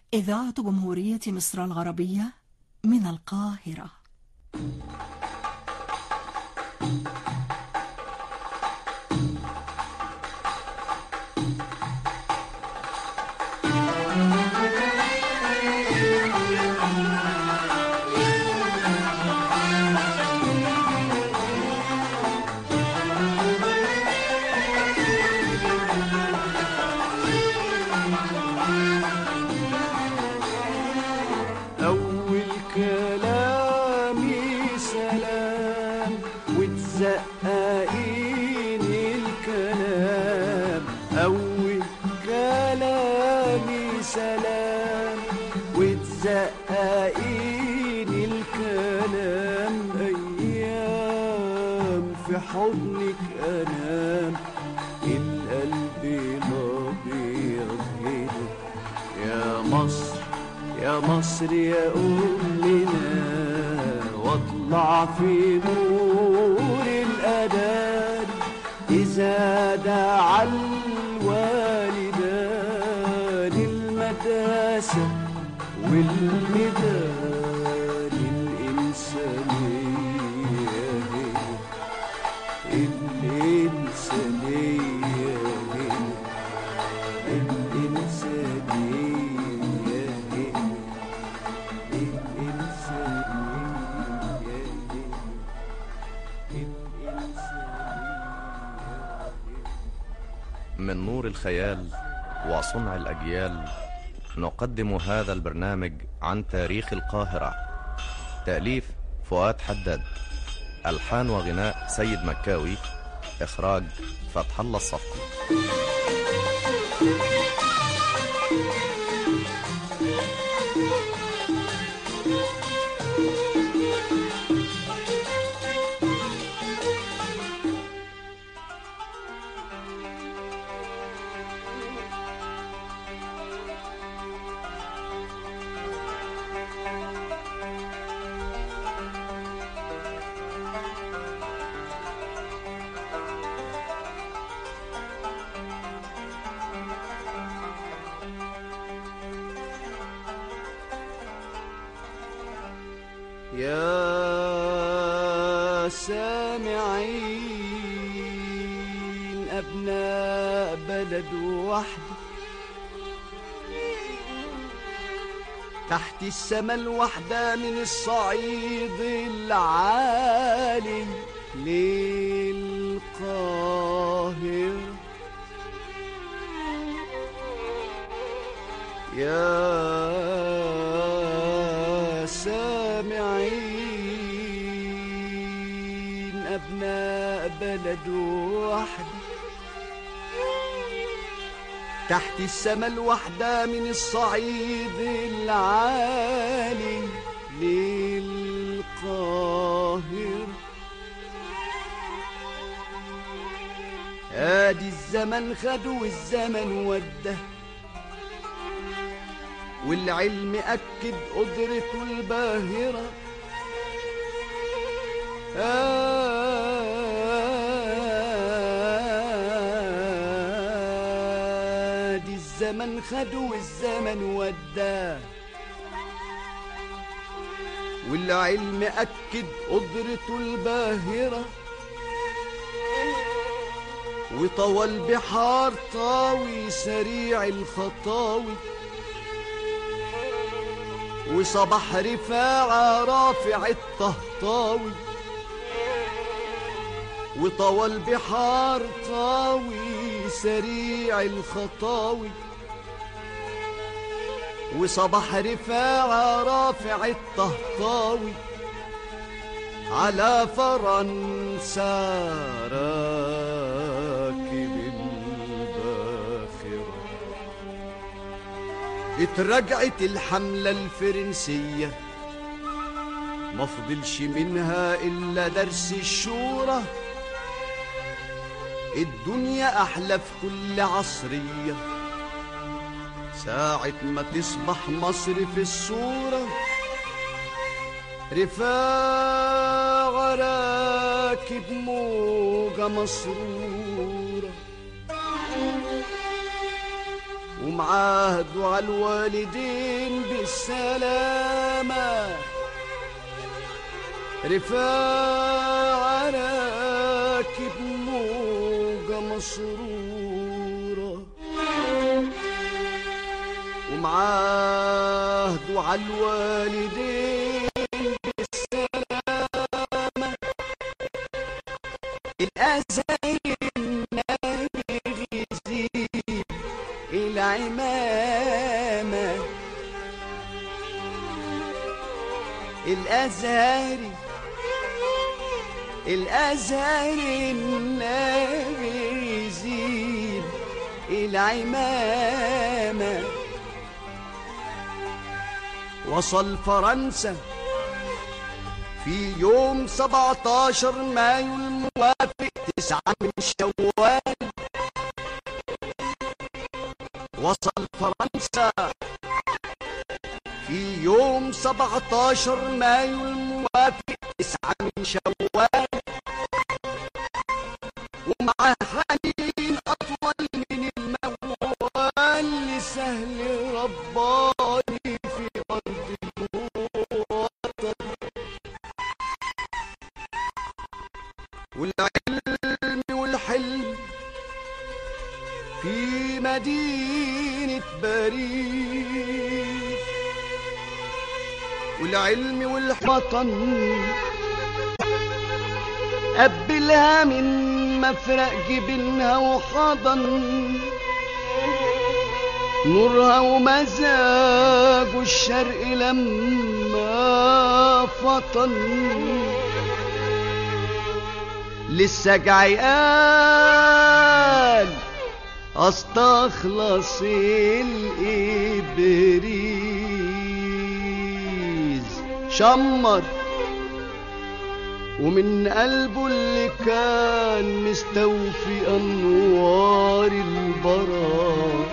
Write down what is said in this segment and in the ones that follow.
إذاعة جمهورية مصر العربية من القاهرة أول كلامي سلام وتزققين الكلام أول كلامي سلام وتزققين الكلام أيام في حضنك أنام القلب الأبيض هنا يا مصر يا مصر يا أمنا واطلع في نور الأذان إذا دعا الوالدان المداسة والميدان الإنسانية هي الإنسانية هي الإنسانية هي من نور الخيال وصنع الأجيال نقدم هذا البرنامج عن تاريخ القاهرة تأليف فؤاد حداد ألحان وغناء سيد مكاوي إخراج فتح الله الصفقي يا سامعين أبناء بلد وحده تحت السما الوحدة من الصعيد العالي للقاهرة يا سامعين أبناء بلد وحده تحت السما الوحدة من الصعيد العالي للقاهرة ادي الزمن خد والزمن وده والعلم أكد قدرته الباهرة آدي الزمن خد والزمن وداه والعلم أكد قدرته الباهرة وطوى البحار طاوي سريع الخطاوي وصبح رفاعة رافع الطهطاوي وطوى البحار طاوي سريع الخطاوي وصبح رفاعة رافع الطهطاوي على فرنسا راكب الباخرة اترجعت الحملة الفرنسية ما فضلش منها إلا درس الشورى الدنيا أحلى في كل عصرية ساعة ما تصبح مصر في الصورة رفاع راكب موجة مسرورة ومعاهدوا على الوالدين بالسلامة رفاع راكب موجة مسرورة ومعاهدوا على الوالدين بالسلامة الأزاي النبي يزيد العمامة الأزهري الأزهري النبي يزيد العمامة وصل فرنسا في يوم 17 مايو الموافق 9 من شوال وصل فرنسا في يوم 17 مايو الموافق 9 من شوال ومعاه حنين أطول من الموال لسهل رباني في أرض الوطن والعلم والحلم في مدينة باريس والعلم والوطن قبلها من مفرق جبينها وحضن نورها ومزاج الشرق لما فطن لسه جاي قال استخلص الابريز شمر ومن قلبه اللي كان مستوفي انوار البراء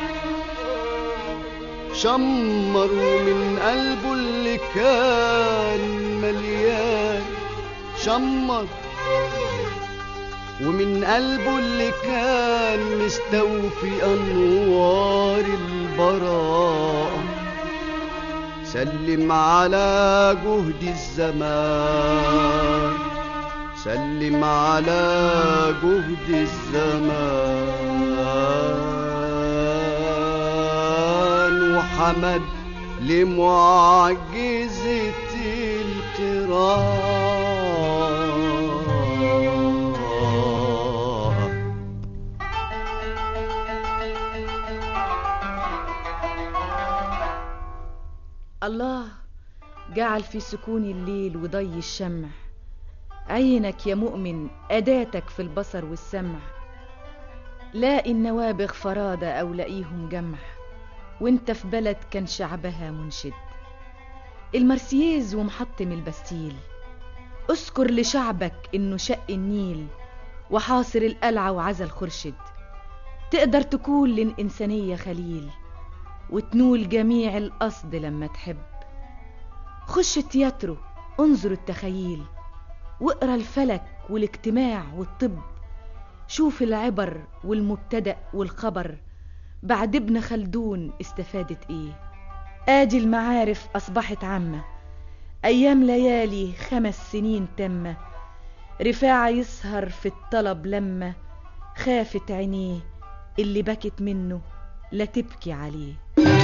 شمر ومن قلبه اللي كان مليان شمر ومن قلبه اللي كان مستوفي انوار البراء سلم على جهد الزمان سلم على جهد الزمان وحمد لمعجزة القراءة الله جعل في سكون الليل وضي الشمع عينك يا مؤمن أداتك في البصر والسمع لاقي النوابغ فرادة أو لاقيهم جمع وانت في بلد كان شعبها منشد المرسييز ومحطم البستيل اذكر لشعبك انه شق النيل وحاصر القلعة وعزل خرشد تقدر تكون للإنسانية خليل وتنول جميع القصد لما تحب خش التياترو انظر التخيل واقرا الفلك والاجتماع والطب شوف العبر والمبتدأ والخبر بعد ابن خلدون استفادت ايه ادي المعارف اصبحت عامة ايام ليالي خمس سنين تامة رفاعة يسهر في الطلب لما خافت عينيه اللي بكت منه لا تبكي عليه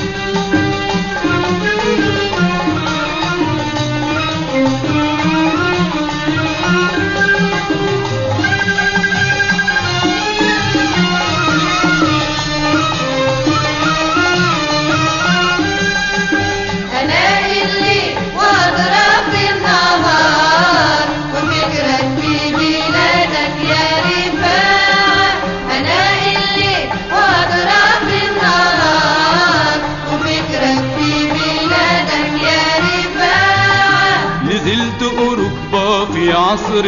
ألاقي الليل وأضرب النهار وفكرك في بلادك يا رفاعة ألاقي الليل وأضرب النهار وفكرك في بلادك يا رفاعة نزلت أوروبا في عصر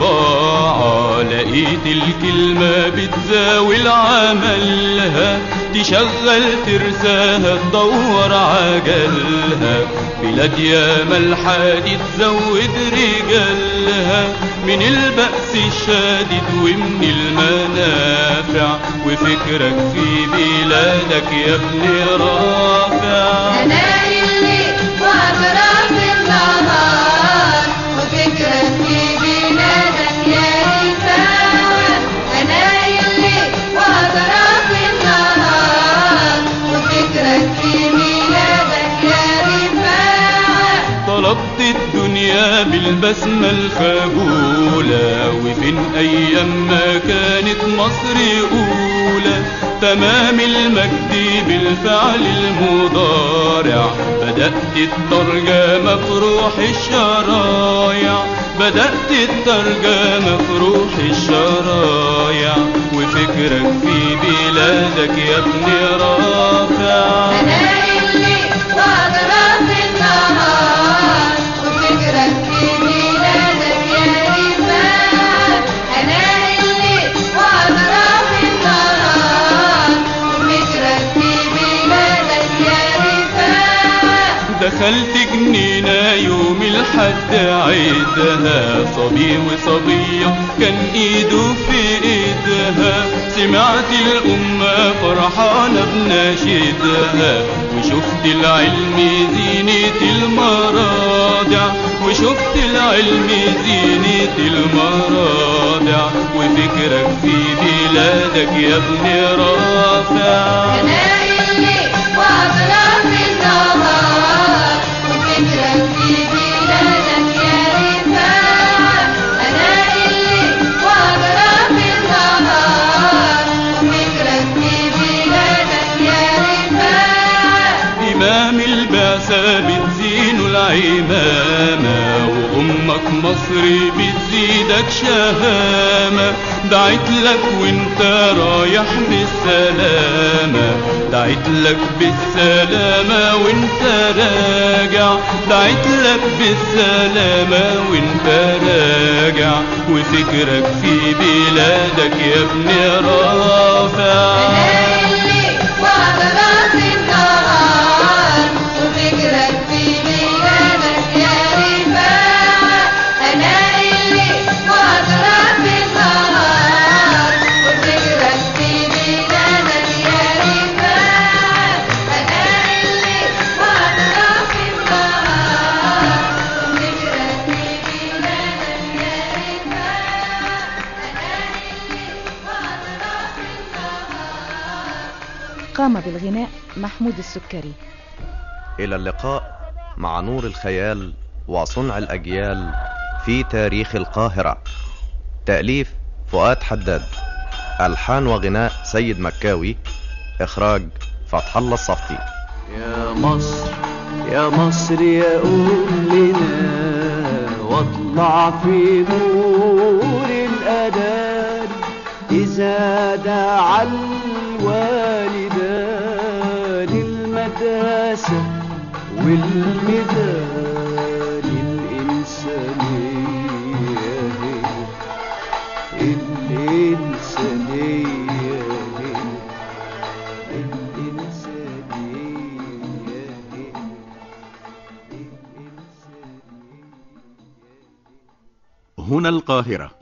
الطباعة لقيت الكلمة بتزاول عملها تشغل ترساها تدور عجلها بلاد ياما الحادي تزود رجالها من البأس الشادد ومن المنافع وفكرك في بلادك يا ابن رافع أنا اللي وأطراف النهار وفكرك في بلادك يا رفاعة أنا اللي وأطراف النهار وفكرك في بلادك يا رفاعة طلبت الدنيا بالبسمة الخجولة وفين أيام ما كانت مصر أولى تمام المجد بالفعل المضارع بدأت الترجمة في روح الشرايع بدأت الترجمة في روح الشرايع وفكرك في بلادك يا ابن رافع أنا اللي وأطراف النهار وفكرك في بلادك يا رفاعة أنا اللي وأطراف النهار وفكرك في بلادك يا رفاعة دخلت جنينة يوم الحد عيدها صبي وصبية كان ايده في ايدها سمعت الأمة فرحانة بناشدها وشفت العلم زينة المراضع وشفت العلم زينة المراضع وفكرك في بلادك يا ابن رافع أنا اللي وأطراف النهار وفكرك في بلادك يا رفاعة أنا اللي وأطراف النهار وفكرك في بلادك يا رفاعة إمام البعثة بتزين العمامة وأمك مصر بتزيدك شهامة دعيت لك وانت رايح بالسلامة دعيت لك بالسلامة وانت راجع دعيت لك بالسلامة وانت راجع وفكرك في بلادك يا ابن رافع أنا اللي وأطراف النهار وفكرك في بلادك يا رفاعة أنا اللي وأطراف النهار وفكرك في بلادك يا رفاعة أنا اللي وأطراف النهار وفكرك في بلادك يا رفاعة أنا اللي وأطراف النهار قام بالغناء محمود السكري إلى اللقاء مع نور الخيال وصنع الأجيال في تاريخ القاهرة تأليف فؤاد حداد ألحان وغناء سيد مكاوي إخراج فتح الله الصفتي يا مصر يا مصر يا أمنا واطلع في نور الأذان إذا دعا الوالدان المدرسة والميدان الإنسانية هي الإنسانية هي الإنسانية هي الإنسانية هنا القاهرة